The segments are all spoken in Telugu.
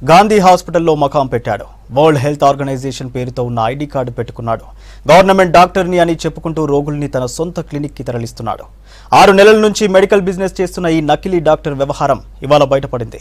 గాంధీ హాస్పిటల్లో మకాం పెట్టాడు వరల్డ్ హెల్త్ ఆర్గనైజేషన్ పేరుతో ఉన్న ఐడి కార్డు పెట్టుకున్నాడు గవర్నమెంట్ డాక్టర్ని అని చెప్పుకుంటూ రోగుల్ని తన సొంత క్లినిక్కి తరలిస్తున్నాడు ఆరు నెలల నుంచి మెడికల్ బిజినెస్ చేస్తున్న ఈ నకిలీ డాక్టర్ వ్యవహారం ఇవాళ బయటపడింది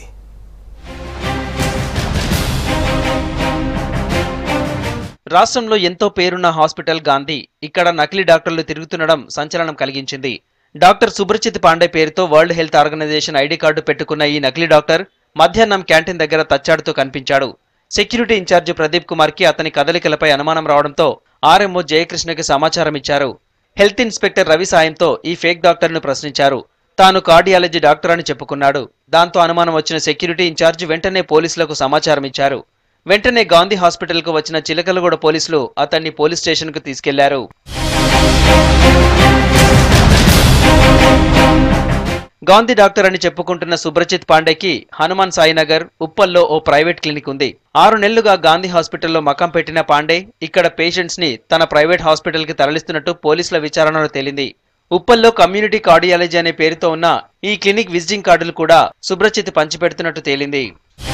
రాష్ట్రంలో ఎంతో పేరున్న హాస్పిటల్ గాంధీ ఇక్కడ నకిలీ డాక్టర్లు తిరుగుతుండడం సంచలనం కలిగించింది డాక్టర్ సుబ్రచిత్ పాండే పేరుతో world health organization ID card పెట్టుకున్న ఈ నకిలీ డాక్టర్ మధ్యాహ్నం క్యాంటీన్ దగ్గర తచ్చాడుతూ కనిపించాడు సెక్యూరిటీ ఇన్ఛార్జ్ ప్రదీప్ కుమార్ కి అతని కదలికలపై అనుమానం రావడంతో ఆర్ఎంఓ జయకృష్ణకి సమాచారం ఇచ్చారు హెల్త్ ఇన్స్పెక్టర్ రవి సాయంతో ఈ ఫేక్ డాక్టర్ను ప్రశ్నించారు తాను కార్డియాలజీ డాక్టర్ అని చెప్పుకున్నాడు దాంతో అనుమానం వచ్చిన సెక్యూరిటీ ఇన్ఛార్జ్ వెంటనే పోలీసులకు సమాచారం ఇచ్చారు వెంటనే గాంధీ హాస్పిటల్కు వచ్చిన చిలకలగూడ పోలీసులు అతన్ని పోలీస్ స్టేషన్కు తీసుకెళ్లారు గాంధీ డాక్టర్ అని చెప్పుకుంటున్న సుబ్రజిత్ పాండేకి హనుమాన్ సాయినగర్ ఉప్పల్లో ఓ ప్రైవేట్ క్లినిక్ ఉంది ఆరు నెలలుగా గాంధీ హాస్పిటల్లో మకం పెట్టిన పాండే ఇక్కడ పేషెంట్స్ ని తన ప్రైవేట్ హాస్పిటల్ కి తరలిస్తున్నట్టు పోలీసుల విచారణలో తేలింది ఉప్పల్లో కమ్యూనిటీ కార్డియాలజీ అనే పేరుతో ఉన్న ఈ క్లినిక్ విజిటింగ్ కార్డులు కూడా సుబ్రజిత్ పంచిపెడుతున్నట్టు తేలింది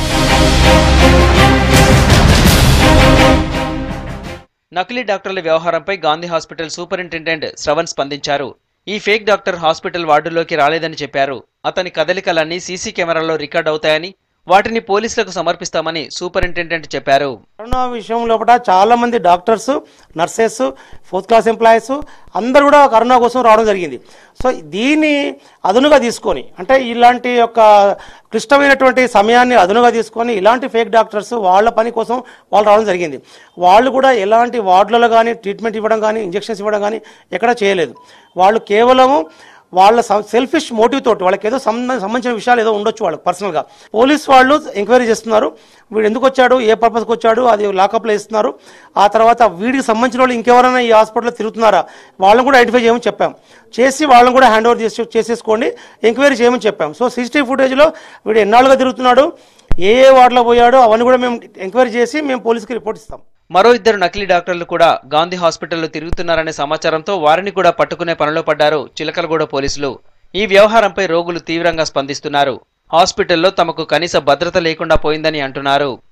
నకిలీ డాక్టర్ల వ్యవహారంపై గాంధీ హాస్పిటల్ సూపరింటెండెంట్ శ్రవణ్ స్పందించారు ఈ ఫేక్ డాక్టర్ హాస్పిటల్ వార్డులోకి రాలేదని చెప్పారు అతని కదలికలన్నీ సీసీ కెమెరాలో రికార్డ్ అవుతాయని వాటిని పోలీసులకు సమర్పిస్తామని సూపరింటెండెంట్ చెప్పారు కరోనా విషయం లోపల చాలా మంది doctors nurses fourth class employees అందరూ కూడా కరోనా కోసం రావడం జరిగింది సో దీన్ని అదునుగా తీసుకొని అంటే ఇలాంటి యొక్క క్లిష్టమైనటువంటి సమయాన్ని అదునుగా తీసుకొని ఇలాంటి ఫేక్ డాక్టర్స్ వాళ్ళ పని కోసం వాళ్ళు రావడం జరిగింది వాళ్ళు కూడా ఎలాంటి వార్డులలో కానీ ట్రీట్మెంట్ ఇవ్వడం కానీ ఇంజెక్షన్స్ ఇవ్వడం కానీ ఎక్కడ చేయలేదు వాళ్ళు కేవలము వాళ్ళ సెల్ఫిష్ మోటివ్ తోటి వాళ్ళకి ఏదో సంబంధ- సంబంధించిన విషయాలు ఏదో ఉండొచ్చు వాళ్ళకి పర్సనల్గా పోలీస్ వాళ్ళు ఎంక్వైరీ చేస్తున్నారు వీడు ఎందుకు వచ్చాడు ఏ పర్పస్కి వచ్చాడు అది లాకప్లో ఇస్తున్నారు ఆ తర్వాత వీడికి సంబంధించిన వాళ్ళు ఇంకెవరైనా ఈ హాస్పిటల్లో తిరుగుతున్నారా వాళ్ళని కూడా ఐడెంటిఫై చేయమని చెప్పాం చేసి వాళ్ళని కూడా హ్యాండ్ ఓవర్ చేసి చేసేసుకోండి ఎంక్వైరీ చేయమని చెప్పాం సో సీసీటీవీ ఫుటేజ్లో వీడు ఎన్నాళ్ళుగా తిరుగుతున్నాడు ఏ ఏ వార్డులో పోయాడో అవన్నీ కూడా మేము ఎంక్వైరీ చేసి మేము పోలీస్కి రిపోర్ట్ ఇస్తాం మరో ఇద్దరు నకిలీ డాక్టర్లు కూడా గాంధీ హాస్పిటల్లో తిరుగుతున్నారనే సమాచారంతో వారిని కూడా పట్టుకునే పనిలో పడ్డారు చిలకలగూడ పోలీసులు ఈ వ్యవహారంపై రోగులు తీవ్రంగా స్పందిస్తున్నారు హాస్పిటల్లో తమకు కనీస భద్రత లేకుండా పోయిందని అంటున్నారు